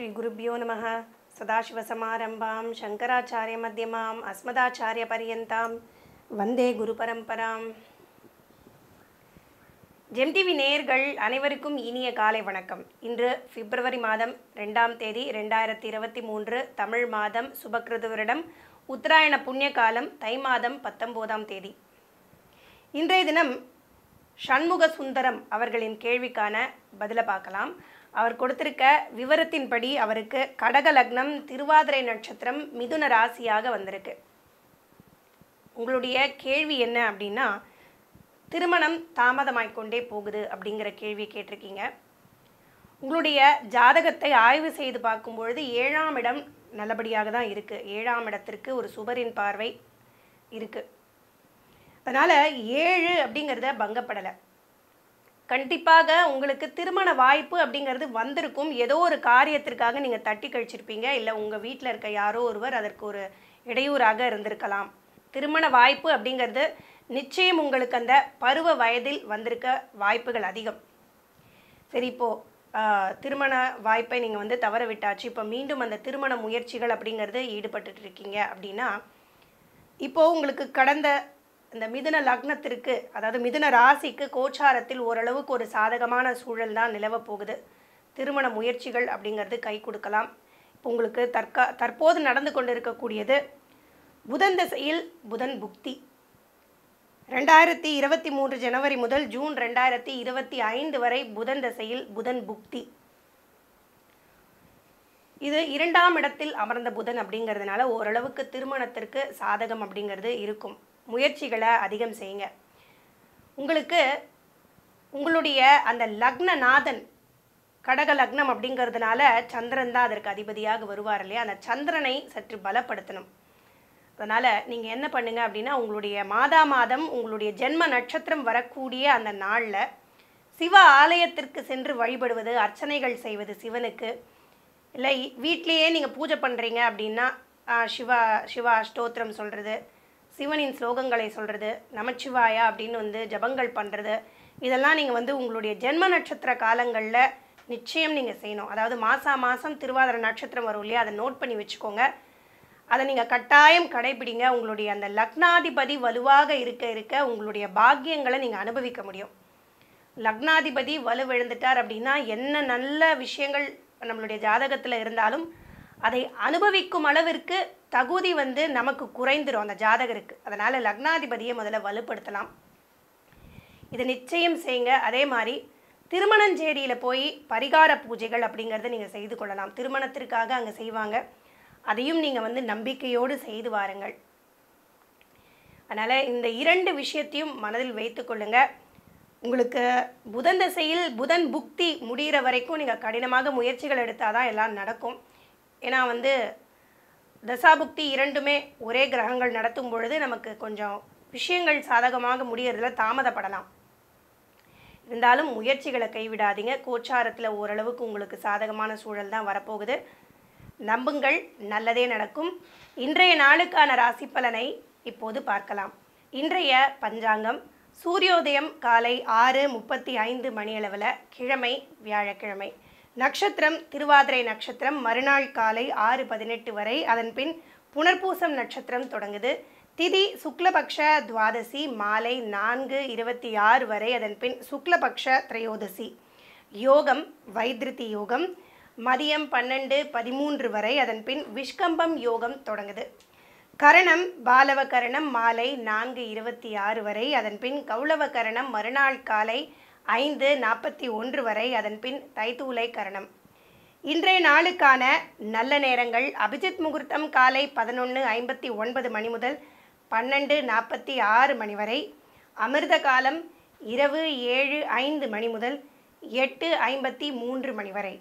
श्रीगुरुभ्यो नमः सदाशिवसमारम्भां शङ्कराचार्यमध्यमाम् अस्मदाचार्यपर्यन्तां வந்தே குரு பரம்பராம் ஜெம் டிவி நேயர்கள் அனைவருக்கும் இனிய காலை வணக்கம் இன்று பிப்ரவரி மாதம் ரெண்டாம் தேதி ரெண்டாயிரத்தி இருபத்தி மூன்று தமிழ் மாதம் சுபக்கிருது வருடம் உத்தராயண புண்ணிய காலம் தை மாதம் பத்தொம்போதாம் தேதி இன்றைய தினம் சண்முக சுந்தரம் அவர்களின் கேள்விக்கான பதிலை பார்க்கலாம் அவர் கொடுத்திருக்க விவரத்தின்படி அவருக்கு கடக லக்னம் திருவாதிரை நட்சத்திரம் மிதுன ராசியாக வந்திருக்கு உங்களுடைய கேள்வி என்ன அப்படின்னா திருமணம் தாமதமாய்க் கொண்டே போகுது அப்படிங்கிற கேள்வி கேட்டிருக்கீங்க உங்களுடைய ஜாதகத்தை ஆய்வு செய்து பார்க்கும் பொழுது ஏழாம் இடம் நல்லபடியாக தான் இருக்குது ஏழாம் இடத்திற்கு ஒரு சுபரின் பார்வை இருக்குது அதனால் ஏழு அப்படிங்கிறத பங்கப்படலை கண்டிப்பாக உங்களுக்கு திருமண வாய்ப்பு அப்படிங்கிறது வந்திருக்கும் ஏதோ ஒரு காரியத்திற்காக நீங்கள் தட்டி கழிச்சிருப்பீங்க இல்லை உங்கள் வீட்டில் இருக்க யாரோ ஒருவர் அதற்கு ஒரு இடையூறாக இருந்திருக்கலாம் திருமண வாய்ப்பு அப்படிங்கிறது நிச்சயம் உங்களுக்கு அந்த பருவ வயதில் வந்திருக்க வாய்ப்புகள் அதிகம் சரி இப்போது திருமண வாய்ப்பை நீங்கள் வந்து தவற விட்டாச்சு இப்போ மீண்டும் அந்த திருமண முயற்சிகள் அப்படிங்கிறது ஈடுபட்டுட்டு இருக்கீங்க அப்படின்னா இப்போது உங்களுக்கு கடந்த இந்த மிதுன லக்னத்திற்கு அதாவது மிதுன ராசிக்கு கோச்சாரத்தில் ஓரளவுக்கு ஒரு சாதகமான சூழல் தான் நிலவப் போகுது திருமண முயற்சிகள் அப்படிங்கிறது கை கொடுக்கலாம் இப்போ உங்களுக்கு தற்கா தற்போது நடந்து கொண்டு இருக்கக்கூடியது புதன் திசையில் புதன் புக்தி ரெண்டாயிரத்தி இருபத்தி மூன்று ஜனவரி முதல் ஜூன் ரெண்டாயிரத்தி இருபத்தி ஐந்து வரை புதன் திசையில் புதன் புக்தி இது இரண்டாம் இடத்தில் அமர்ந்த புதன் அப்படிங்கிறதுனால ஓரளவுக்கு திருமணத்திற்கு சாதகம் அப்படிங்கிறது இருக்கும் முயற்சிகளை அதிகம் செய்யுங்க உங்களுக்கு உங்களுடைய அந்த லக்னநாதன் கடக லக்னம் அப்படிங்கிறதுனால சந்திரன் தான் அதற்கு அதிபதியாக வருவார் இல்லையா அந்த சந்திரனை சற்று பலப்படுத்தணும் அதனால் நீங்கள் என்ன பண்ணுங்க அப்படின்னா உங்களுடைய மாதா மாதம் உங்களுடைய ஜென்ம நட்சத்திரம் வரக்கூடிய அந்த நாளில் சிவ ஆலயத்திற்கு சென்று வழிபடுவது அர்ச்சனைகள் செய்வது சிவனுக்கு இல்லை வீட்லேயே நீங்கள் பூஜை பண்ணுறீங்க அப்படின்னா ஆ, சிவா சிவா அஷ்டோத்திரம் சொல்கிறது சிவனின் ஸ்லோகங்களை சொல்கிறது நமச்சிவாயா அப்படின்னு வந்து ஜபங்கள் பண்ணுறது இதெல்லாம் நீங்கள் வந்து உங்களுடைய ஜென்ம நட்சத்திர காலங்களில் நிச்சயம் நீங்கள் செய்யணும் அதாவது மாதம் மாதம் திருவாதிரை நட்சத்திரம் வரும் இல்லையா அதை நோட் பண்ணி வச்சுக்கோங்க அதை நீங்கள் கட்டாயம் கடைபிடிங்க உங்களுடைய அந்த லக்னாதிபதி வலுவாக இருக்க இருக்க உங்களுடைய பாக்கியங்களை நீங்கள் அனுபவிக்க முடியும் லக்னாதிபதி வலுவிழந்துட்டார் அப்படின்னா என்ன நல்ல விஷயங்கள் நம்மளுடைய ஜாதகத்தில் இருந்தாலும் அதை அனுபவிக்கும் அளவிற்கு தகுதி வந்து நமக்கு குறைந்துரும் அந்த ஜாதகருக்கு அதனால் லக்னாதிபதியை முதல்ல வலுப்படுத்தலாம் இதை நிச்சயம் செய்யுங்க அதே மாதிரி திருமணஞ்சேரியில் போய் பரிகார பூஜைகள் அப்படிங்கிறத நீங்கள் செய்து கொள்ளலாம் திருமணத்திற்காக அங்கே செய்வாங்க அதையும் நீங்கள் வந்து நம்பிக்கையோடு செய்து வாருங்கள் அதனால் இந்த இரண்டு விஷயத்தையும் மனதில் வைத்துக்கொள்ளுங்க உங்களுக்கு புதன் திசையில் புதன் புக்தி முடிகிற வரைக்கும் நீங்கள் கடினமாக முயற்சிகள் எடுத்தால் தான் எல்லாம் நடக்கும் ஏன்னா வந்து தசாபுக்தி இரண்டுமே ஒரே கிரகங்கள் நடத்தும் பொழுது நமக்கு கொஞ்சம் விஷயங்கள் சாதகமாக முடியறதுல தாமதப்படலாம் இருந்தாலும் முயற்சிகளை கைவிடாதீங்க கோச்சாரத்தில் ஓரளவுக்கு உங்களுக்கு சாதகமான சூழல் தான் வரப்போகுது நம்புங்கள் நல்லதே நடக்கும் இன்றைய நாளுக்கான ராசி பலனை இப்போது பார்க்கலாம் இன்றைய பஞ்சாங்கம் சூரியோதயம் காலை ஆறு முப்பத்தி ஐந்து மணியளவில் கிழமை வியாழக்கிழமை நட்சத்திரம் திருவாதிரை நட்சத்திரம் மறுநாள் காலை ஆறு பதினெட்டு வரை அதன் பின் புனர்பூசம் நட்சத்திரம் தொடங்குது திதி சுக்லபக்ஷ துவாதசி மாலை நான்கு இருபத்தி ஆறு வரை அதன் பின் சுக்லபக்ஷ திரையோதசி யோகம் வைத்திருதி யோகம் மதியம் பன்னெண்டு பதிமூன்று வரை அதன் பின் விஷ்கம்பம் யோகம் தொடங்குது கரணம் பாலவ கரணம் மாலை நான்கு இருபத்தி ஆறு வரை அதன் பின் கௌளவ கரணம் மறுநாள் காலை ஐந்து நாற்பத்தி ஒன்று வரை அதன் பின் தைத்தூலை கரணம் இன்றைய நாளுக்கான நல்ல நேரங்கள் அபிஜித் முகூர்த்தம் காலை பதினொன்று ஐம்பத்தி ஒன்பது மணி முதல் பன்னெண்டு நாற்பத்தி ஆறு மணி வரை அமிர்த காலம் இரவு ஏழு ஐந்து மணி முதல் எட்டு ஐம்பத்தி மூன்று மணி வரை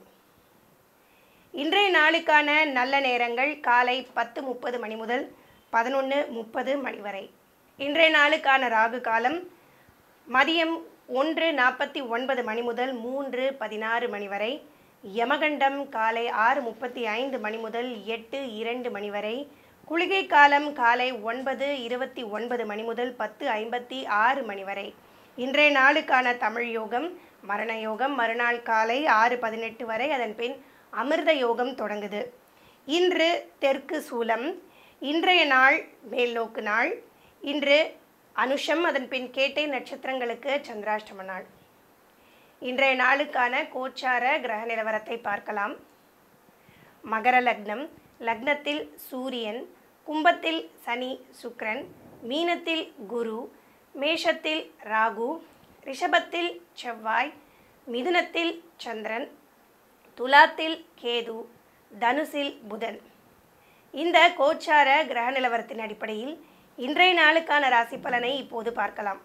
இன்றைய நாளுக்கான நல்ல நேரங்கள் காலை பத்து முப்பது மணி முதல் பதினொன்று முப்பது மணி வரை இன்றைய நாளுக்கான ராகு காலம் மதியம் ஒன்று நாற்பத்தி ஒன்பது மணி முதல் மூன்று பதினாறு மணி வரை யமகண்டம் காலை ஆறு முப்பத்தி ஐந்து மணி முதல் எட்டு இரண்டு மணி வரை குளிகை காலம் காலை ஒன்பது இருபத்தி ஒன்பது மணி முதல் பத்து ஐம்பத்தி ஆறு மணி வரை இன்றைய நாளுக்கான தமிழ் யோகம் மரண யோகம் மறுநாள் காலை ஆறு பதினெட்டு வரை அதன் பின் அமிர்த யோகம் தொடங்குது இன்று தெற்கு சூலம் இன்றைய நாள் மேல் நோக்கு நாள் இன்று அனுஷம் அதன் பின் கேட்டை நட்சத்திரங்களுக்கு சந்திராஷ்டம நாள் இன்றைய நாளுக்கான கோச்சார கிரக நிலவரத்தை பார்க்கலாம் மகர லக்னம் லக்னத்தில் சூரியன் கும்பத்தில் சனி சுக்கிரன் மீனத்தில் குரு மேஷத்தில் ராகு ரிஷபத்தில் செவ்வாய் மிதுனத்தில் சந்திரன் துலாத்தில் கேது தனுசில் புதன் இந்த கோச்சார கிரக நிலவரத்தின் அடிப்படையில் இன்றைய நாளுக்கான ராசி பலனை இப்போது பார்க்கலாம்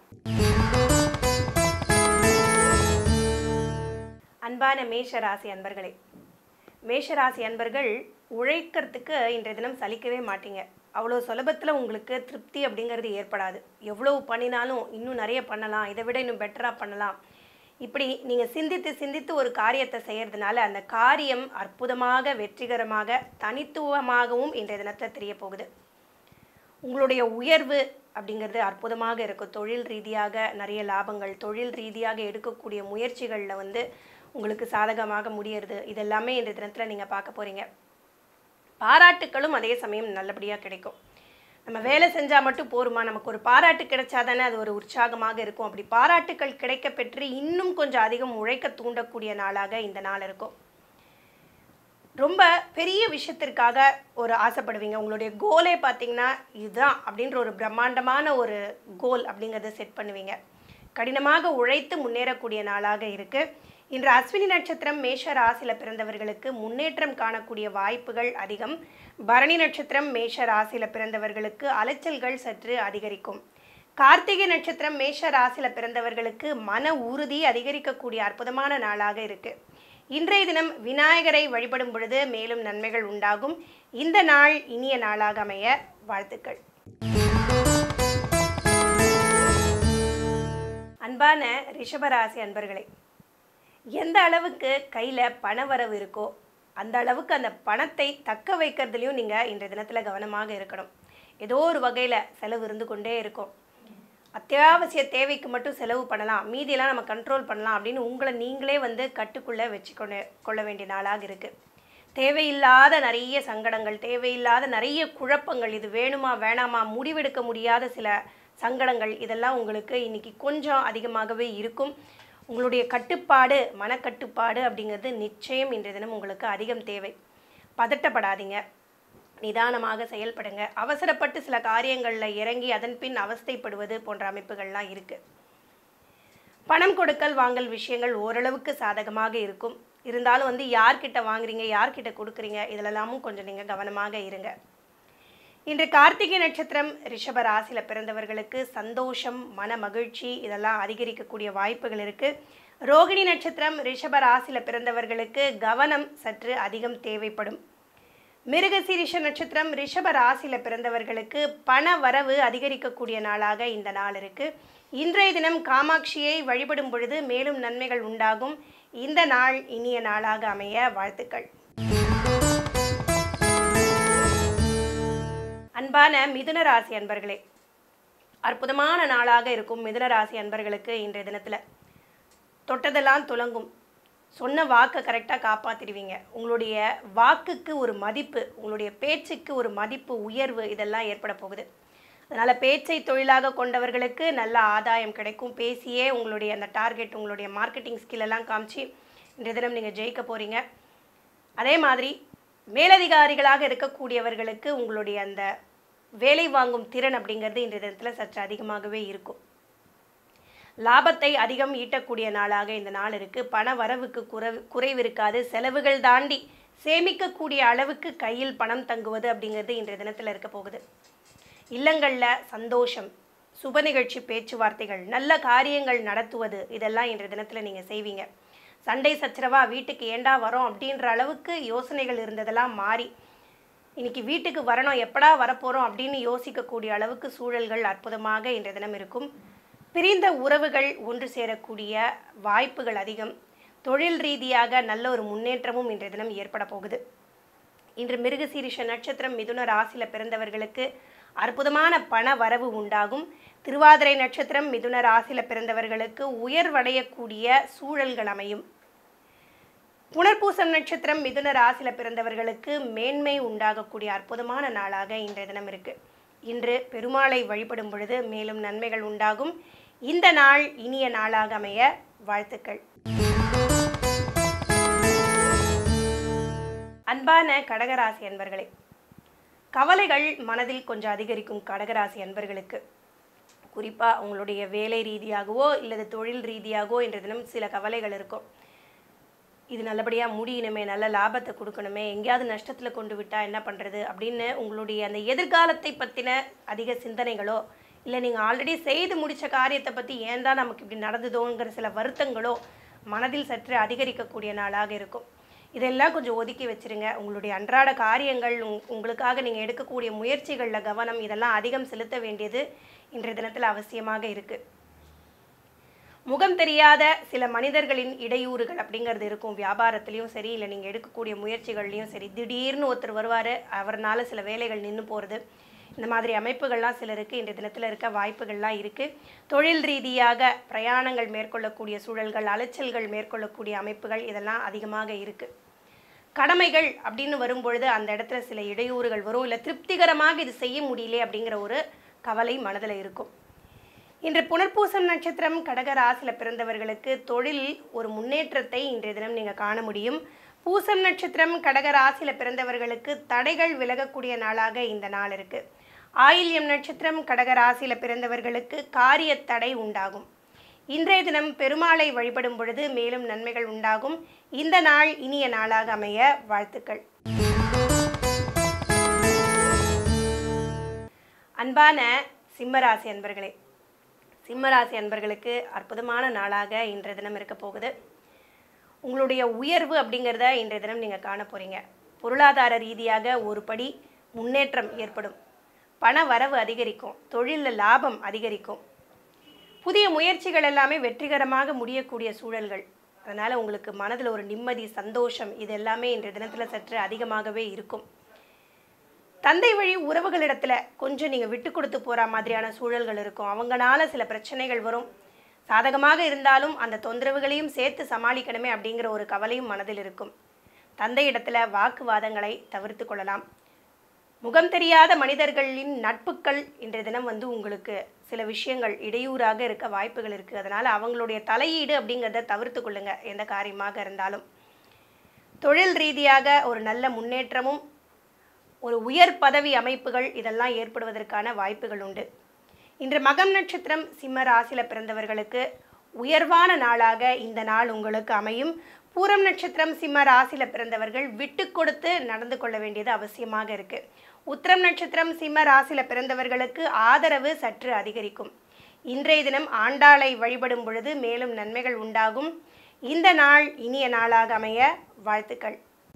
அன்பான மேஷ ராசி அன்பர்களே மேஷராசி அன்பர்கள் உழைக்கிறதுக்கு இன்றைய தினம் சலிக்கவே மாட்டீங்க அவ்வளோ சுலபத்தில் உங்களுக்கு திருப்தி அப்படிங்கிறது ஏற்படாது எவ்வளவு பண்ணினாலும் இன்னும் நிறைய பண்ணலாம் இதை விட இன்னும் பெட்டராக பண்ணலாம் இப்படி நீங்கள் சிந்தித்து சிந்தித்து ஒரு காரியத்தை செய்கிறதுனால அந்த காரியம் அற்புதமாக வெற்றிகரமாக தனித்துவமாகவும் இன்றைய தினத்தில் தெரிய போகுது உங்களுடைய உயர்வு அப்படிங்கிறது அற்புதமாக இருக்கும் தொழில் ரீதியாக நிறைய லாபங்கள் தொழில் ரீதியாக எடுக்கக்கூடிய முயற்சிகளில் வந்து உங்களுக்கு சாதகமாக முடியறது இதெல்லாமே இந்த தினத்தில் நீங்கள் பார்க்க போகிறீங்க பாராட்டுக்களும் அதே சமயம் நல்லபடியாக கிடைக்கும் நம்ம வேலை செஞ்சால் மட்டும் போருமா நமக்கு ஒரு பாராட்டு கிடைச்சா தானே அது ஒரு உற்சாகமாக இருக்கும் அப்படி பாராட்டுக்கள் கிடைக்க பெற்று இன்னும் கொஞ்சம் அதிகம் உழைக்க தூண்டக்கூடிய நாளாக இந்த நாள் இருக்கும் ரொம்ப பெரிய விஷயத்திற்காக ஒரு ஆசைப்படுவீங்க உங்களுடைய கோலே பார்த்தீங்கன்னா இதுதான் அப்படின்ற ஒரு பிரம்மாண்டமான ஒரு கோல் அப்படிங்கிறத செட் பண்ணுவீங்க கடினமாக உழைத்து முன்னேறக்கூடிய நாளாக இருக்குது இன்று அஸ்வினி நட்சத்திரம் மேஷ ராசியில் பிறந்தவர்களுக்கு முன்னேற்றம் காணக்கூடிய வாய்ப்புகள் அதிகம் பரணி நட்சத்திரம் மேஷ ராசியில் பிறந்தவர்களுக்கு அலைச்சல்கள் சற்று அதிகரிக்கும் கார்த்திகை நட்சத்திரம் மேஷ ராசியில் பிறந்தவர்களுக்கு மன உறுதி அதிகரிக்கக்கூடிய அற்புதமான நாளாக இருக்கு இன்றைய தினம் விநாயகரை வழிபடும் பொழுது மேலும் நன்மைகள் உண்டாகும் இந்த நாள் இனிய நாளாக அமைய வாழ்த்துக்கள் அன்பான ரிஷபராசி அன்பர்களே எந்த அளவுக்கு கையில் பணவரவு இருக்கோ அந்த அளவுக்கு அந்த பணத்தை தக்க வைக்கிறதுலையும் நீங்கள் இன்றைய தினத்தில் கவனமாக இருக்கணும் ஏதோ ஒரு வகையில் செலவு இருந்து கொண்டே இருக்கும் அத்தியாவசிய தேவைக்கு மட்டும் செலவு பண்ணலாம் மீதியெல்லாம் நம்ம கண்ட்ரோல் பண்ணலாம் அப்படின்னு உங்களை நீங்களே வந்து கட்டுக்குள்ளே வச்சுக்கொண்டு கொள்ள வேண்டிய நாளாக இருக்குது தேவையில்லாத நிறைய சங்கடங்கள் தேவையில்லாத நிறைய குழப்பங்கள் இது வேணுமா வேணாமா முடிவெடுக்க முடியாத சில சங்கடங்கள் இதெல்லாம் உங்களுக்கு இன்னைக்கு கொஞ்சம் அதிகமாகவே இருக்கும் உங்களுடைய கட்டுப்பாடு மனக்கட்டுப்பாடு அப்படிங்கிறது நிச்சயம் இன்றைய தினம் உங்களுக்கு அதிகம் தேவை பதட்டப்படாதீங்க நிதானமாக செயல்படுங்க அவசரப்பட்டு சில காரியங்களில் இறங்கி அதன் பின் அவஸ்தைப்படுவது போன்ற அமைப்புகள்லாம் இருக்குது பணம் கொடுக்கல் வாங்கல் விஷயங்கள் ஓரளவுக்கு சாதகமாக இருக்கும் இருந்தாலும் வந்து யார்கிட்ட வாங்குறீங்க யார்கிட்ட கொடுக்குறீங்க இதிலெல்லாமும் கொஞ்சம் நீங்கள் கவனமாக இருங்க இன்று கார்த்திகை நட்சத்திரம் ரிஷப ராசியில் பிறந்தவர்களுக்கு சந்தோஷம் மன மகிழ்ச்சி இதெல்லாம் அதிகரிக்கக்கூடிய வாய்ப்புகள் இருக்குது ரோகிணி நட்சத்திரம் ரிஷப ராசியில் பிறந்தவர்களுக்கு கவனம் சற்று அதிகம் தேவைப்படும் மிருகசீரிஷ நட்சத்திரம் ரிஷப ராசியில் பிறந்தவர்களுக்கு பண வரவு அதிகரிக்கக்கூடிய நாளாக இந்த நாள் இருக்கு இன்றைய தினம் காமாட்சியை வழிபடும் பொழுது மேலும் நன்மைகள் உண்டாகும் இந்த நாள் இனிய நாளாக அமைய வாழ்த்துக்கள் அன்பான மிதுன ராசி அன்பர்களே அற்புதமான நாளாக இருக்கும் மிதுன ராசி அன்பர்களுக்கு இன்றைய தினத்தில் தொட்டதெல்லாம் துலங்கும் சொன்ன வாக்கை கரெக்டாக காப்பாற்றிடுவீங்க உங்களுடைய வாக்குக்கு ஒரு மதிப்பு உங்களுடைய பேச்சுக்கு ஒரு மதிப்பு உயர்வு இதெல்லாம் ஏற்பட போகுது அதனால் பேச்சை தொழிலாக கொண்டவர்களுக்கு நல்ல ஆதாயம் கிடைக்கும் பேசியே உங்களுடைய அந்த டார்கெட் உங்களுடைய மார்க்கெட்டிங் ஸ்கில் எல்லாம் காமிச்சு இன்றைய தினம் நீங்கள் ஜெயிக்க போகிறீங்க அதே மாதிரி மேலதிகாரிகளாக இருக்கக்கூடியவர்களுக்கு உங்களுடைய அந்த வேலை வாங்கும் திறன் அப்படிங்கிறது இன்றைய தினத்தில் சற்று அதிகமாகவே இருக்கும் லாபத்தை அதிகம் ஈட்டக்கூடிய நாளாக இந்த நாள் இருக்கு பண வரவுக்கு குறைவு குறைவு இருக்காது செலவுகள் தாண்டி சேமிக்கக்கூடிய அளவுக்கு கையில் பணம் தங்குவது அப்படிங்கிறது இன்றைய தினத்தில் இருக்க போகுது இல்லங்களில் சந்தோஷம் சுப நிகழ்ச்சி பேச்சுவார்த்தைகள் நல்ல காரியங்கள் நடத்துவது இதெல்லாம் இன்றைய தினத்தில் நீங்கள் செய்வீங்க சண்டை சச்சரவா வீட்டுக்கு ஏண்டா வரோம் அப்படின்ற அளவுக்கு யோசனைகள் இருந்ததெல்லாம் மாறி இன்னைக்கு வீட்டுக்கு வரணும் எப்படா வரப்போகிறோம் அப்படின்னு யோசிக்கக்கூடிய அளவுக்கு சூழல்கள் அற்புதமாக இன்றைய தினம் இருக்கும் பிரிந்த உறவுகள் ஒன்று சேரக்கூடிய வாய்ப்புகள் அதிகம் தொழில் ரீதியாக நல்ல ஒரு முன்னேற்றமும் இன்றைய தினம் ஏற்பட போகுது இன்று மிருகசீரிஷ நட்சத்திரம் மிதுன ராசியில் பிறந்தவர்களுக்கு அற்புதமான பண வரவு உண்டாகும் திருவாதிரை நட்சத்திரம் மிதுன ராசியில் பிறந்தவர்களுக்கு உயர்வடையக்கூடிய சூழல்கள் அமையும் புனர்பூசம் நட்சத்திரம் மிதுன ராசியில் பிறந்தவர்களுக்கு மேன்மை உண்டாகக்கூடிய அற்புதமான நாளாக இன்றைய தினம் இருக்கு இன்று பெருமாளை வழிபடும் பொழுது மேலும் நன்மைகள் உண்டாகும் இந்த நாள் இனிய நாளாக அமைய வாழ்த்துக்கள் அன்பான கடகராசி அன்பர்களே கவலைகள் மனதில் கொஞ்சம் அதிகரிக்கும் கடகராசி அன்பர்களுக்கு குறிப்பாக உங்களுடைய வேலை ரீதியாகவோ இல்லது தொழில் ரீதியாகவோ என்ற தினம் சில கவலைகள் இருக்கும் இது நல்லபடியாக முடியணுமே நல்ல லாபத்தை கொடுக்கணுமே எங்கேயாவது நஷ்டத்தில் கொண்டு விட்டால் என்ன பண்ணுறது அப்படின்னு உங்களுடைய அந்த எதிர்காலத்தை பற்றின அதிக சிந்தனைகளோ இல்லை நீங்கள் ஆல்ரெடி செய்து முடித்த காரியத்தை பற்றி ஏன் தான் நமக்கு இப்படி நடந்ததோங்கிற சில வருத்தங்களோ மனதில் சற்று அதிகரிக்கக்கூடிய நாளாக இருக்கும் இதெல்லாம் கொஞ்சம் ஒதுக்கி வச்சிருங்க உங்களுடைய அன்றாட காரியங்கள் உங் உங்களுக்காக நீங்கள் எடுக்கக்கூடிய முயற்சிகளில் கவனம் இதெல்லாம் அதிகம் செலுத்த வேண்டியது இன்றைய தினத்தில் அவசியமாக இருக்குது முகம் தெரியாத சில மனிதர்களின் இடையூறுகள் அப்படிங்கிறது இருக்கும் வியாபாரத்துலேயும் சரி இல்லை நீங்கள் எடுக்கக்கூடிய முயற்சிகள்லையும் சரி திடீர்னு ஒருத்தர் வருவார் அவர்னால சில வேலைகள் நின்று போகிறது இந்த மாதிரி அமைப்புகள்லாம் சிலருக்கு இன்றைய தினத்தில் இருக்க வாய்ப்புகள்லாம் இருக்குது தொழில் ரீதியாக பிரயாணங்கள் மேற்கொள்ளக்கூடிய சூழல்கள் அலைச்சல்கள் மேற்கொள்ளக்கூடிய அமைப்புகள் இதெல்லாம் அதிகமாக இருக்குது கடமைகள் அப்படின்னு வரும்பொழுது அந்த இடத்துல சில இடையூறுகள் வரும் இல்லை திருப்திகரமாக இது செய்ய முடியல அப்படிங்கிற ஒரு கவலை மனதில் இருக்கும் இன்று புனர்பூசம் நட்சத்திரம் கடக ராசியில் பிறந்தவர்களுக்கு தொழிலில் ஒரு முன்னேற்றத்தை இன்றைய தினம் நீங்கள் காண முடியும் பூசம் நட்சத்திரம் கடக ராசியில் பிறந்தவர்களுக்கு தடைகள் விலகக்கூடிய நாளாக இந்த நாள் இருக்கு ஆயில்யம் நட்சத்திரம் கடக ராசியில் பிறந்தவர்களுக்கு காரிய தடை உண்டாகும் இன்றைய தினம் பெருமாளை வழிபடும் பொழுது மேலும் நன்மைகள் உண்டாகும் இந்த நாள் இனிய நாளாக அமைய வாழ்த்துக்கள் அன்பான சிம்மராசி அன்பர்களே சிம்மராசி அன்பர்களுக்கு அற்புதமான நாளாக இன்றைய தினம் இருக்க போகுது உங்களுடைய உயர்வு அப்படிங்கிறத இன்றைய தினம் நீங்கள் காண போகிறீங்க பொருளாதார ரீதியாக ஒரு படி முன்னேற்றம் ஏற்படும் பண வரவு அதிகரிக்கும் தொழிலில் லாபம் அதிகரிக்கும் புதிய முயற்சிகள் எல்லாமே வெற்றிகரமாக முடியக்கூடிய சூழல்கள் அதனால் உங்களுக்கு மனதில் ஒரு நிம்மதி சந்தோஷம் இது எல்லாமே இன்றைய தினத்தில் சற்று அதிகமாகவே இருக்கும் தந்தை வழி உறவுகளிடத்துல கொஞ்சம் நீங்கள் விட்டு கொடுத்து போகிற மாதிரியான சூழல்கள் இருக்கும் அவங்கனால சில பிரச்சனைகள் வரும் சாதகமாக இருந்தாலும் அந்த தொந்தரவுகளையும் சேர்த்து சமாளிக்கணுமே அப்படிங்கிற ஒரு கவலையும் மனதில் இருக்கும் தந்தை இடத்துல வாக்குவாதங்களை தவிர்த்து கொள்ளலாம் முகம் தெரியாத மனிதர்களின் நட்புகள் இன்றைய தினம் வந்து உங்களுக்கு சில விஷயங்கள் இடையூறாக இருக்க வாய்ப்புகள் இருக்குது அதனால் அவங்களுடைய தலையீடு அப்படிங்கிறத தவிர்த்து கொள்ளுங்க எந்த காரியமாக இருந்தாலும் தொழில் ரீதியாக ஒரு நல்ல முன்னேற்றமும் ஒரு உயர் பதவி அமைப்புகள் இதெல்லாம் ஏற்படுவதற்கான வாய்ப்புகள் உண்டு இன்று மகம் நட்சத்திரம் சிம்ம ராசியில் பிறந்தவர்களுக்கு உயர்வான நாளாக இந்த நாள் உங்களுக்கு அமையும் பூரம் நட்சத்திரம் சிம்ம ராசியில் பிறந்தவர்கள் விட்டு கொடுத்து நடந்து கொள்ள வேண்டியது அவசியமாக இருக்கு உத்திரம் நட்சத்திரம் சிம்ம ராசியில் பிறந்தவர்களுக்கு ஆதரவு சற்று அதிகரிக்கும் இன்றைய தினம் ஆண்டாளை வழிபடும் பொழுது மேலும் நன்மைகள் உண்டாகும் இந்த நாள் இனிய நாளாக அமைய வாழ்த்துக்கள்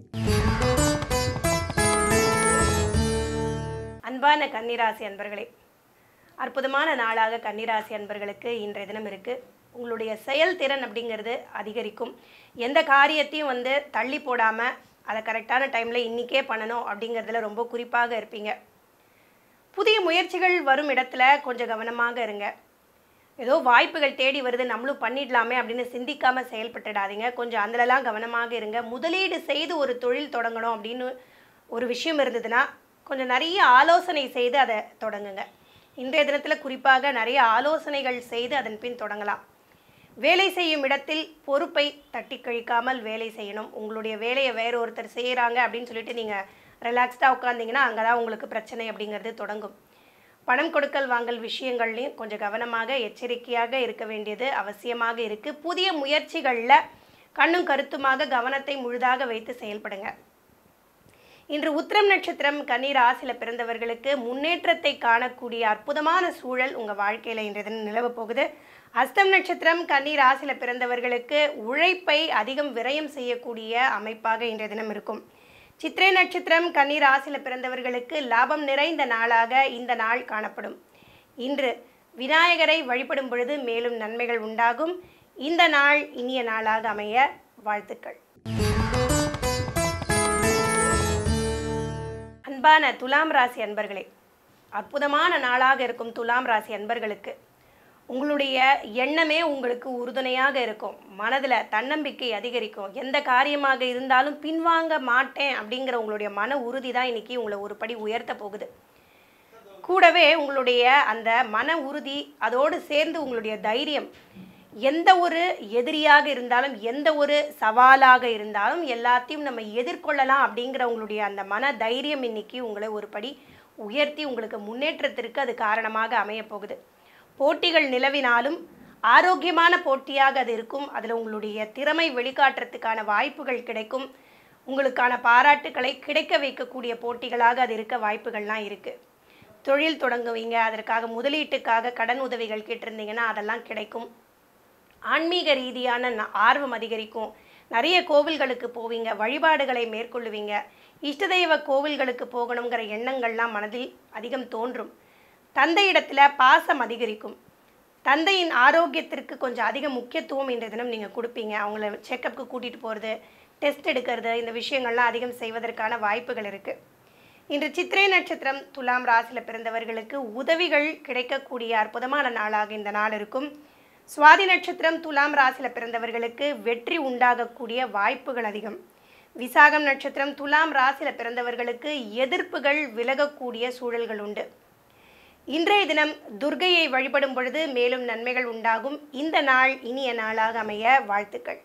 அன்பான கன்னிராசி அன்பர்களே அற்புதமான நாளாக கன்னிராசி அன்பர்களுக்கு இன்றைய தினம் இருக்குது உங்களுடைய செயல்திறன் அப்படிங்கிறது அதிகரிக்கும் எந்த காரியத்தையும் வந்து தள்ளி போடாமல் அதை கரெக்டான டைமில் இன்றைக்கே பண்ணணும் அப்படிங்கிறதுல ரொம்ப குறிப்பாக இருப்பீங்க புதிய முயற்சிகள் வரும் இடத்துல கொஞ்சம் கவனமாக இருங்க ஏதோ வாய்ப்புகள் தேடி வருது நம்மளும் பண்ணிடலாமே அப்படின்னு சிந்திக்காமல் செயல்பட்டுடாதீங்க கொஞ்சம் அதிலலாம் கவனமாக இருங்க முதலீடு செய்து ஒரு தொழில் தொடங்கணும் அப்படின்னு ஒரு விஷயம் இருந்ததுன்னா கொஞ்சம் நிறைய ஆலோசனை செய்து அதை தொடங்குங்க இன்றைய தினத்தில் குறிப்பாக நிறைய ஆலோசனைகள் செய்து அதன் பின் தொடங்கலாம் வேலை செய்யும் இடத்தில் பொறுப்பை தட்டி கழிக்காமல் வேலை செய்யணும் உங்களுடைய வேலையை வேற ஒருத்தர் செய்கிறாங்க அப்படின்னு சொல்லிட்டு நீங்கள் ரிலாக்ஸ்டாக உட்காந்தீங்கன்னா அங்கே தான் உங்களுக்கு பிரச்சனை அப்படிங்கிறது தொடங்கும் பணம் கொடுக்கல் வாங்கல் விஷயங்கள்லையும் கொஞ்சம் கவனமாக எச்சரிக்கையாக இருக்க வேண்டியது அவசியமாக இருக்குது புதிய முயற்சிகளில் கண்ணும் கருத்துமாக கவனத்தை முழுதாக வைத்து செயல்படுங்க இன்று உத்திரம் நட்சத்திரம் கன்னி ராசியில் பிறந்தவர்களுக்கு முன்னேற்றத்தை காணக்கூடிய அற்புதமான சூழல் உங்கள் வாழ்க்கையில் இன்றைய தினம் நிலவப் போகுது அஸ்தம் நட்சத்திரம் கன்னி ராசியில் பிறந்தவர்களுக்கு உழைப்பை அதிகம் விரயம் செய்யக்கூடிய அமைப்பாக இன்றைய தினம் இருக்கும் சித்திரை நட்சத்திரம் கன்னி ராசியில் பிறந்தவர்களுக்கு லாபம் நிறைந்த நாளாக இந்த நாள் காணப்படும் இன்று விநாயகரை வழிபடும் பொழுது மேலும் நன்மைகள் உண்டாகும் இந்த நாள் இனிய நாளாக அமைய வாழ்த்துக்கள் அன்பான துலாம் ராசி அன்பர்களே அற்புதமான நாளாக இருக்கும் துலாம் ராசி அன்பர்களுக்கு உங்களுடைய எண்ணமே உங்களுக்கு உறுதுணையாக இருக்கும் மனதில் தன்னம்பிக்கை அதிகரிக்கும் எந்த காரியமாக இருந்தாலும் பின்வாங்க மாட்டேன் அப்படிங்கிற உங்களுடைய மன உறுதி தான் இன்னைக்கு உங்களை ஒரு படி உயர்த்த போகுது கூடவே உங்களுடைய அந்த மன உறுதி அதோடு சேர்ந்து உங்களுடைய தைரியம் எந்த ஒரு எதிரியாக இருந்தாலும் எந்த ஒரு சவாலாக இருந்தாலும் எல்லாத்தையும் நம்ம எதிர்கொள்ளலாம் அப்படிங்கிற உங்களுடைய அந்த மன தைரியம் இன்னைக்கு உங்களை ஒரு படி உயர்த்தி உங்களுக்கு முன்னேற்றத்திற்கு அது காரணமாக அமையப் போகுது போட்டிகள் நிலவினாலும் ஆரோக்கியமான போட்டியாக அது இருக்கும் அதில் உங்களுடைய திறமை வெளிக்காட்டுறதுக்கான வாய்ப்புகள் கிடைக்கும் உங்களுக்கான பாராட்டுக்களை கிடைக்க வைக்கக்கூடிய போட்டிகளாக அது இருக்க வாய்ப்புகள்லாம் இருக்குது தொழில் தொடங்குவீங்க அதற்காக முதலீட்டுக்காக கடன் உதவிகள் கேட்டிருந்தீங்கன்னா அதெல்லாம் கிடைக்கும் ஆன்மீக ரீதியான ந- ஆர்வம் அதிகரிக்கும் நிறைய கோவில்களுக்கு போவீங்க வழிபாடுகளை மேற்கொள்ளுவீங்க இஷ்ட தெய்வ கோவில்களுக்கு போகணுங்கிற எண்ணங்கள்லாம் மனதில் அதிகம் தோன்றும் தந்தையிடத்துல பாசம் அதிகரிக்கும் தந்தையின் ஆரோக்கியத்திற்கு கொஞ்சம் அதிக முக்கியத்துவம் இன்றைய தினம் நீங்கள் கொடுப்பீங்க அவங்கள செக்கப்புக்கு கூட்டிகிட்டு போகிறது டெஸ்ட் எடுக்கிறது இந்த விஷயங்கள்லாம் அதிகம் செய்வதற்கான வாய்ப்புகள் இருக்குது இன்று சித்திரை நட்சத்திரம் துலாம் ராசியில் பிறந்தவர்களுக்கு உதவிகள் கிடைக்கக்கூடிய அற்புதமான நாளாக இந்த நாள் இருக்கும் சுவாதி நட்சத்திரம் துலாம் ராசியில் பிறந்தவர்களுக்கு வெற்றி உண்டாகக்கூடிய வாய்ப்புகள் அதிகம் விசாகம் நட்சத்திரம் துலாம் ராசியில் பிறந்தவர்களுக்கு எதிர்ப்புகள் விலகக்கூடிய சூழல்கள் உண்டு இன்றைய தினம் துர்க்கையை வழிபடும் பொழுது மேலும் நன்மைகள் உண்டாகும் இந்த நாள் இனிய நாளாக அமைய வாழ்த்துக்கள்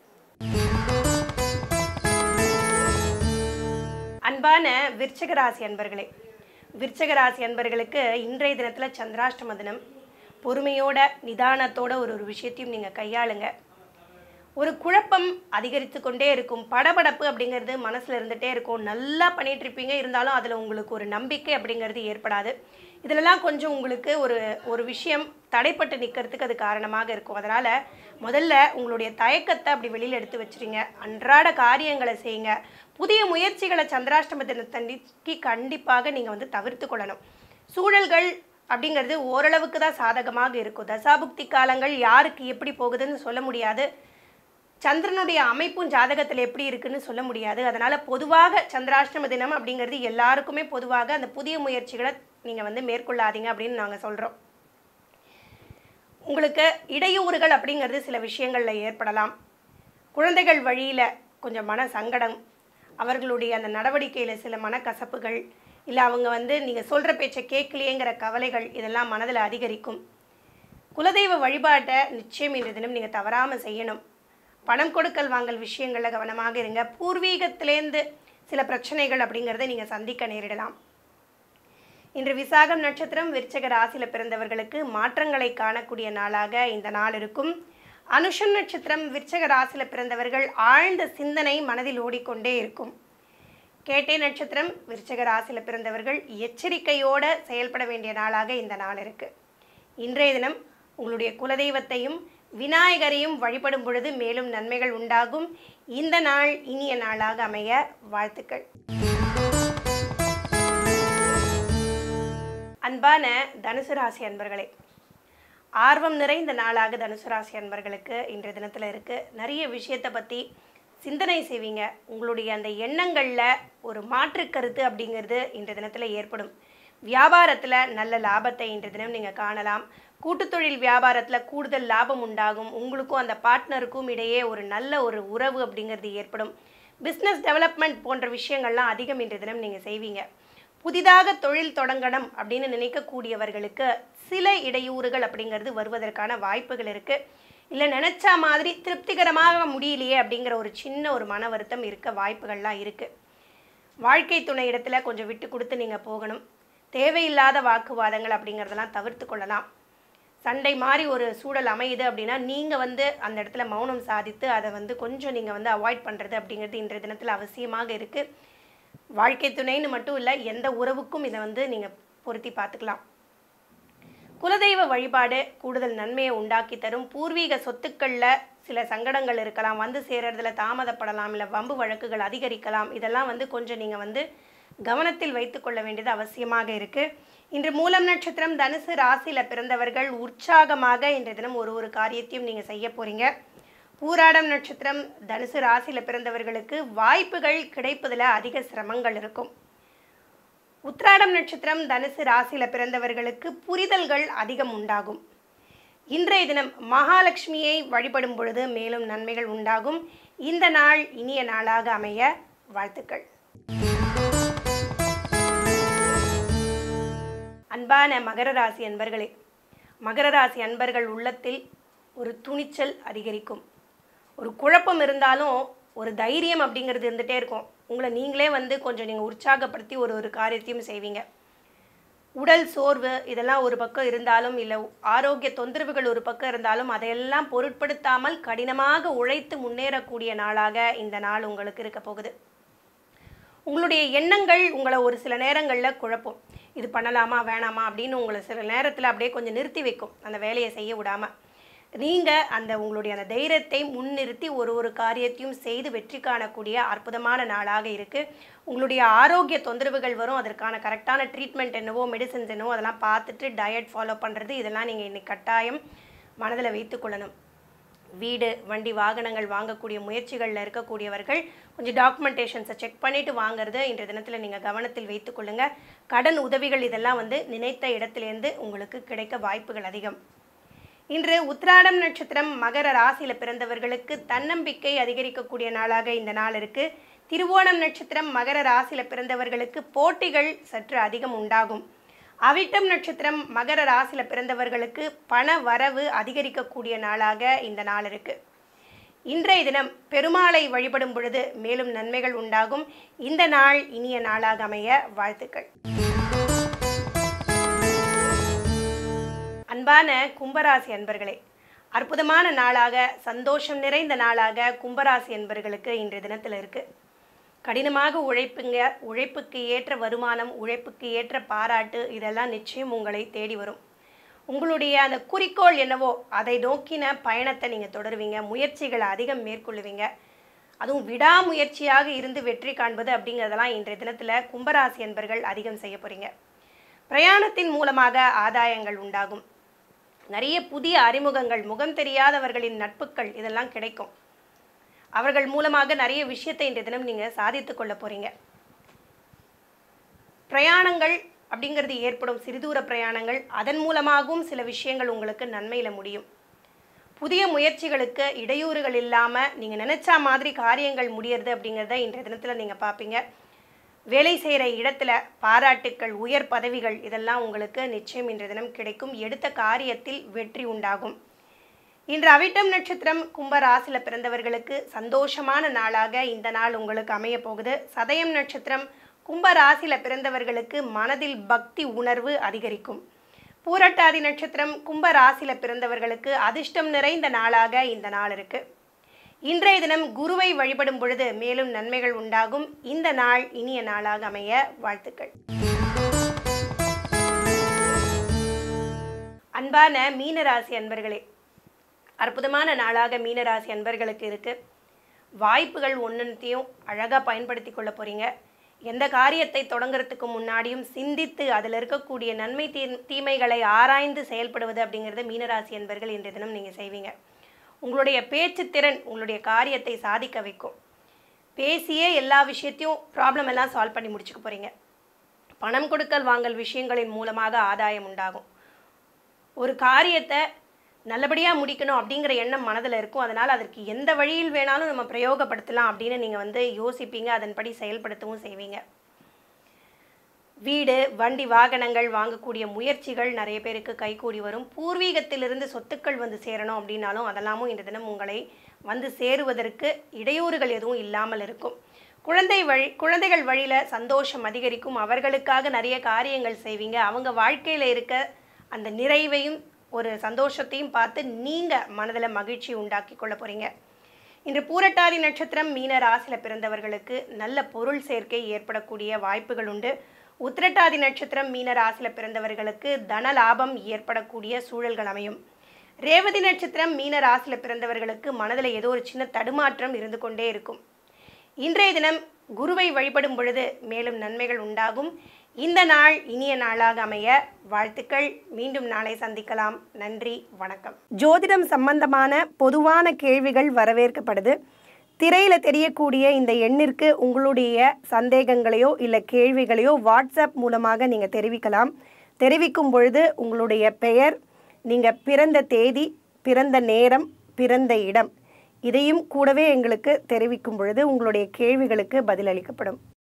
அன்பான விருச்சக ராசி அன்பர்களே விருச்சக ராசி அன்பர்களுக்கு இன்றைய தினத்தில் சந்திராஷ்டம தினம் பொறுமையோட நிதானத்தோட ஒரு ஒரு விஷயத்தையும் நீங்கள் கையாளுங்க ஒரு குழப்பம் அதிகரித்து கொண்டே இருக்கும் படபடப்பு அப்படிங்கிறது மனசில் இருந்துகிட்டே இருக்கும் நல்லா பண்ணிட்டு இருப்பீங்க இருந்தாலும் அதில் உங்களுக்கு ஒரு நம்பிக்கை அப்படிங்கிறது ஏற்படாது இதிலெல்லாம் கொஞ்சம் உங்களுக்கு ஒரு ஒரு விஷயம் தடைப்பட்டு நிற்கிறதுக்கு அது காரணமாக இருக்கும் அதனால் முதல்ல உங்களுடைய தயக்கத்தை அப்படி வெளியில் எடுத்து வச்சிருங்க அன்றாட காரியங்களை செய்யுங்க புதிய முயற்சிகளை சந்திராஷ்டம தினத்தன்னைக்கு கண்டிப்பாக நீங்கள் வந்து தவிர்த்து கொள்ளணும் சூழல்கள் அப்படிங்கிறது ஓரளவுக்கு தான் சாதகமாக இருக்கும் தசாபுக்தி காலங்கள் யாருக்கு எப்படி போகுதுன்னு சொல்ல முடியாது சந்திரனுடைய அமைப்பும் ஜாதகத்தில் எப்படி இருக்குன்னு சொல்ல முடியாது அதனால் பொதுவாக சந்திராஷ்டம தினம் அப்படிங்கிறது எல்லாருக்குமே பொதுவாக அந்த புதிய முயற்சிகளை நீங்கள் வந்து மேற்கொள்ளாதீங்க அப்படின்னு நாங்கள் சொல்கிறோம் உங்களுக்கு இடையூறுகள் அப்படிங்கிறது சில விஷயங்களில் ஏற்படலாம் குழந்தைகள் வழியில் கொஞ்சம் மன சங்கடம் அவர்களுடைய அந்த நடவடிக்கையில் சில மனக்கசப்புகள் இல்லை அவங்க வந்து நீங்கள் சொல்கிற பேச்சை கேட்கலையேங்கிற கவலைகள் இதெல்லாம் மனதில் அதிகரிக்கும் குலதெய்வ வழிபாட்டை நிச்சயம் இன்று தினம் நீங்கள் தவறாமல் செய்யணும் பணம் கொடுக்கல் வாங்கல் விஷயங்களில் கவனமாக இருங்க பூர்வீகத்திலேருந்து சில பிரச்சனைகள் அப்படிங்கிறத நீங்கள் சந்திக்க நேரிடலாம் இன்று விசாகம் நட்சத்திரம் விருச்சக ராசியில் பிறந்தவர்களுக்கு மாற்றங்களை காணக்கூடிய நாளாக இந்த நாள் இருக்கும் அனுஷம் நட்சத்திரம் விருச்சக ராசியில் பிறந்தவர்கள் ஆழ்ந்த சிந்தனை மனதில் ஓடிக்கொண்டே இருக்கும் கேட்டை நட்சத்திரம் விருச்சக ராசியில் பிறந்தவர்கள் எச்சரிக்கையோட செயல்பட வேண்டிய நாளாக இந்த நாள் இருக்கு இன்றைய தினம் உங்களுடைய குலதெய்வத்தையும் விநாயகரையும் வழிபடும் பொழுது மேலும் நன்மைகள் உண்டாகும் இந்த நாள் இனிய நாளாக அமைய வாழ்த்துக்கள் அன்பான தனுசு ராசி அன்பர்களே ஆர்வம் நிறைந்த நாளாக தனுசு ராசி அன்பர்களுக்கு இன்றைய தினத்தில் இருக்குது நிறைய விஷயத்தை பற்றி சிந்தனை செய்வீங்க உங்களுடைய அந்த எண்ணங்களில் ஒரு மாற்று கருத்து அப்படிங்கிறது இன்றைய தினத்தில் ஏற்படும் வியாபாரத்தில் நல்ல லாபத்தை இன்றைய தினம் நீங்கள் காணலாம் கூட்டுத்தொழில் வியாபாரத்தில் கூடுதல் லாபம் உண்டாகும் உங்களுக்கும் அந்த பார்ட்னருக்கும் இடையே ஒரு நல்ல ஒரு உறவு அப்படிங்கிறது ஏற்படும் பிஸ்னஸ் டெவலப்மெண்ட் போன்ற விஷயங்கள்லாம் அதிகம் இன்றைய தினம் நீங்கள் செய்வீங்க புதிதாக தொழில் தொடங்கணும் அப்படின்னு நினைக்கக்கூடியவர்களுக்கு சில இடையூறுகள் அப்படிங்கிறது வருவதற்கான வாய்ப்புகள் இருக்குது இல்லை நினச்ச மாதிரி திருப்திகரமாக முடியலையே அப்படிங்கிற ஒரு சின்ன ஒரு மன வருத்தம் இருக்க வாய்ப்புகள்லாம் இருக்குது வாழ்க்கை துணை இடத்துல கொஞ்சம் விட்டு கொடுத்து நீங்கள் போகணும் தேவையில்லாத வாக்குவாதங்கள் அப்படிங்கிறதெல்லாம் தவிர்த்து கொள்ளலாம் சண்டை மாதிரி ஒரு சூழல் அமையுது அப்படின்னா நீங்கள் வந்து அந்த இடத்துல மௌனம் சாதித்து அதை வந்து கொஞ்சம் நீங்கள் வந்து அவாய்ட் பண்ணுறது அப்படிங்கிறது இன்றைய தினத்தில் அவசியமாக இருக்குது வாழ்க்கை துணைன்னு மட்டும் இல்லை எந்த உறவுக்கும் இதை வந்து நீங்கள் பொருத்தி பார்த்துக்கலாம் குலதெய்வ வழிபாடு கூடுதல் நன்மையை உண்டாக்கி தரும் பூர்வீக சொத்துக்களில் சில சங்கடங்கள் இருக்கலாம் வந்து சேர்றதுல தாமதப்படலாம் இல்லை வம்பு வழக்குகள் அதிகரிக்கலாம் இதெல்லாம் வந்து கொஞ்சம் நீங்கள் வந்து கவனத்தில் வைத்துக்கொள்ள வேண்டியது அவசியமாக இருக்குது இன்று மூலம் நட்சத்திரம் தனுசு ராசியில் பிறந்தவர்கள் உற்சாகமாக இன்றைய தினம் ஒரு ஒரு காரியத்தையும் நீங்கள் செய்ய போகிறீங்க பூராடம் நட்சத்திரம் தனுசு ராசியில் பிறந்தவர்களுக்கு வாய்ப்புகள் கிடைப்பதில் அதிக சிரமங்கள் இருக்கும் உத்ராடம் நட்சத்திரம் தனுசு ராசியில் பிறந்தவர்களுக்கு புரிதல்கள் அதிகம் உண்டாகும் இன்றைய தினம் மகாலட்சுமியை வழிபடும் பொழுது மேலும் நன்மைகள் உண்டாகும் இந்த நாள் இனிய நாளாக அமைய வாழ்த்துக்கள் அன்பான மகர ராசி அன்பர்களே மகர ராசி அன்பர்கள் உள்ளத்தில் ஒரு துணிச்சல் அதிகரிக்கும் ஒரு குழப்பம் இருந்தாலும் ஒரு தைரியம் அப்படிங்கிறது இருந்துகிட்டே இருக்கும் உங்களை நீங்களே வந்து கொஞ்சம் நீங்கள் உற்சாகப்படுத்தி ஒரு ஒரு காரியத்தையும் செய்வீங்க உடல் சோர்வு இதெல்லாம் ஒரு பக்கம் இருந்தாலும் இல்லை ஆரோக்கிய தொந்தரவுகள் ஒரு பக்கம் இருந்தாலும் அதையெல்லாம் பொருட்படுத்தாமல் கடினமாக உழைத்து முன்னேறக்கூடிய நாளாக இந்த நாள் உங்களுக்கு இருக்க போகுது உங்களுடைய எண்ணங்கள் உங்களை ஒரு சில நேரங்களில் குழப்பும் இது பண்ணலாமா வேணாமா அப்படின்னு உங்களை சில நேரத்தில் அப்படியே கொஞ்சம் நிறுத்தி வைக்கும் அந்த வேலையை செய்ய விடாமல் நீங்கள் அந்த உங்களுடைய அந்த தைரியத்தை முன்னிறுத்தி ஒரு ஒரு காரியத்தையும் செய்து வெற்றி காணக்கூடிய அற்புதமான நாளாக இருக்குது உங்களுடைய ஆரோக்கிய தொந்தரவுகள் வரும் அதற்கான கரெக்டான ட்ரீட்மெண்ட் என்னவோ மெடிசன்ஸ் என்னவோ அதெல்லாம் பார்த்துட்டு டயட் ஃபாலோ பண்ணுறது இதெல்லாம் நீங்கள் இன்னைக்கு கட்டாயம் மனதில் வைத்துக்கொள்ளணும் வீடு வண்டி வாகனங்கள் வாங்கக்கூடிய முயற்சிகளில் இருக்கக்கூடியவர்கள் கொஞ்சம் டாக்குமெண்டேஷன்ஸை செக் பண்ணிவிட்டு வாங்குறது இன்றைய தினத்தில் நீங்கள் கவனத்தில் வைத்துக்கொள்ளுங்க கடன் உதவிகள் இதெல்லாம் வந்து நினைத்த இடத்துலேருந்து உங்களுக்கு கிடைக்க வாய்ப்புகள் அதிகம் இன்று உத்திராடம் நட்சத்திரம் மகர ராசியில் பிறந்தவர்களுக்கு தன்னம்பிக்கை அதிகரிக்கக்கூடிய நாளாக இந்த நாள் இருக்கு திருவோணம் நட்சத்திரம் மகர ராசியில் பிறந்தவர்களுக்கு போட்டிகள் சற்று அதிகம் உண்டாகும் அவிட்டம் நட்சத்திரம் மகர ராசியில் பிறந்தவர்களுக்கு பண வரவு அதிகரிக்கக்கூடிய நாளாக இந்த நாள் இருக்கு இன்றைய தினம் பெருமாளை வழிபடும் பொழுது மேலும் நன்மைகள் உண்டாகும் இந்த நாள் இனிய நாளாக அமைய வாழ்த்துக்கள் அன்பான கும்பராசி அன்பர்களே அற்புதமான நாளாக சந்தோஷம் நிறைந்த நாளாக கும்பராசி அன்பர்களுக்கு இன்றைய தினத்தில் இருக்கு கடினமாக உழைப்புங்க உழைப்புக்கு ஏற்ற வருமானம் உழைப்புக்கு ஏற்ற பாராட்டு இதெல்லாம் நிச்சயம் உங்களை தேடி வரும் உங்களுடைய அந்த குறிக்கோள் என்னவோ அதை நோக்கின பயணத்தை நீங்கள் தொடருவீங்க முயற்சிகளை அதிகம் மேற்கொள்ளுவீங்க அதுவும் விடாமுயற்சியாக இருந்து வெற்றி காண்பது அப்படிங்கிறதெல்லாம் இன்றைய தினத்தில் கும்பராசி என்பர்கள் அதிகம் செய்ய போகிறீங்க பிரயாணத்தின் மூலமாக ஆதாயங்கள் உண்டாகும் நிறைய புதிய அறிமுகங்கள் முகம் தெரியாதவர்களின் நட்புகள் இதெல்லாம் கிடைக்கும் அவர்கள் மூலமாக நிறைய விஷயத்தை இன்றைய தினம் நீங்கள் சாதித்து கொள்ள போகிறீங்க பிரயாணங்கள் அப்படிங்கிறது ஏற்படும் சிறுதூர பிரயாணங்கள் அதன் மூலமாகவும் சில விஷயங்கள் உங்களுக்கு நன்மையில் முடியும் புதிய முயற்சிகளுக்கு இடையூறுகள் இல்லாமல் நீங்கள் நினச்சா மாதிரி காரியங்கள் முடியறது அப்படிங்கிறத இன்றைய தினத்தில் நீங்கள் பார்ப்பீங்க வேலை செய்கிற இடத்துல பாராட்டுக்கள் உயர் பதவிகள் இதெல்லாம் உங்களுக்கு நிச்சயம் இன்றைய தினம் கிடைக்கும் எடுத்த காரியத்தில் வெற்றி உண்டாகும் இன்று அவிட்டம் நட்சத்திரம் கும்ப ராசியில் பிறந்தவர்களுக்கு சந்தோஷமான நாளாக இந்த நாள் உங்களுக்கு அமைய போகுது சதயம் நட்சத்திரம் கும்ப ராசியில் பிறந்தவர்களுக்கு மனதில் பக்தி உணர்வு அதிகரிக்கும் பூரட்டாதி நட்சத்திரம் கும்ப ராசியில் பிறந்தவர்களுக்கு அதிர்ஷ்டம் நிறைந்த நாளாக இந்த நாள் இருக்கு இன்றைய தினம் குருவை வழிபடும் பொழுது மேலும் நன்மைகள் உண்டாகும் இந்த நாள் இனிய நாளாக அமைய வாழ்த்துக்கள் அன்பான மீனராசி அன்பர்களே அற்புதமான நாளாக மீனராசி அன்பர்களுக்கு இருக்கு வாய்ப்புகள் ஒன்றுத்தையும் அழகாக பயன்படுத்தி கொள்ள போறீங்க எந்த காரியத்தை தொடங்குறதுக்கு முன்னாடியும் சிந்தித்து அதில் இருக்கக்கூடிய நன்மை தீ தீமைகளை ஆராய்ந்து செயல்படுவது அப்படிங்கிறத மீனராசி அன்பர்கள் இன்றைய தினம் நீங்கள் செய்வீங்க உங்களுடைய பேச்சு திறன் உங்களுடைய காரியத்தை சாதிக்க வைக்கும் பேசியே எல்லா விஷயத்தையும் ப்ராப்ளம் எல்லாம் சால்வ் பண்ணி முடிச்சுக்க போகிறீங்க பணம் கொடுக்கல் வாங்கல் விஷயங்களின் மூலமாக ஆதாயம் உண்டாகும் ஒரு காரியத்தை நல்லபடியாக முடிக்கணும் அப்படிங்கிற எண்ணம் மனதில் இருக்கும் அதனால் அதற்கு எந்த வழியில் வேணாலும் நம்ம பிரயோகப்படுத்தலாம் அப்படின்னு நீங்கள் வந்து யோசிப்பீங்க அதன்படி செயல்படுத்தவும் செய்வீங்க வீடு வண்டி வாகனங்கள் வாங்கக்கூடிய முயற்சிகள் நிறைய பேருக்கு கைகூடி வரும் பூர்வீகத்திலிருந்து சொத்துக்கள் வந்து சேரணும் அப்படின்னாலும் அதெல்லாமும் இந்த தினம் உங்களை வந்து சேருவதற்கு இடையூறுகள் எதுவும் இல்லாமல் இருக்கும் குழந்தை வழி குழந்தைகள் வழியில் சந்தோஷம் அதிகரிக்கும் அவர்களுக்காக நிறைய காரியங்கள் செய்வீங்க அவங்க வாழ்க்கையில் இருக்க அந்த நிறைவையும் ஒரு சந்தோஷத்தையும் பார்த்து நீங்கள் மனதில் மகிழ்ச்சி உண்டாக்கி கொள்ள போகிறீங்க இன்று பூரட்டாதி நட்சத்திரம் மீன ராசியில் பிறந்தவர்களுக்கு நல்ல பொருள் சேர்க்கை ஏற்படக்கூடிய வாய்ப்புகள் உண்டு உத்திரட்டாதி நட்சத்திரம் மீன ராசியில் பிறந்தவர்களுக்கு தன லாபம் ஏற்படக்கூடிய சூழல்கள் அமையும் ரேவதி நட்சத்திரம் மீன ராசியில் பிறந்தவர்களுக்கு மனதில் ஏதோ ஒரு சின்ன தடுமாற்றம் இருந்து கொண்டே இருக்கும் இன்றைய தினம் குருவை வழிபடும் பொழுது மேலும் நன்மைகள் உண்டாகும் இந்த நாள் இனிய நாளாக அமைய வாழ்த்துக்கள் மீண்டும் நாளை சந்திக்கலாம் நன்றி வணக்கம் ஜோதிடம் சம்பந்தமான பொதுவான கேள்விகள் வரவேற்கப்படுது திரையில் தெரியக்கூடிய இந்த எண்ணிற்கு உங்களுடைய சந்தேகங்களையோ இல்லை கேள்விகளையோ வாட்ஸ்அப் மூலமாக நீங்கள் தெரிவிக்கலாம் தெரிவிக்கும் பொழுது உங்களுடைய பெயர் நீங்கள் பிறந்த தேதி பிறந்த நேரம் பிறந்த இடம் இதையும் கூடவே எங்களுக்கு தெரிவிக்கும் பொழுது உங்களுடைய கேள்விகளுக்கு பதிலளிக்கப்படும்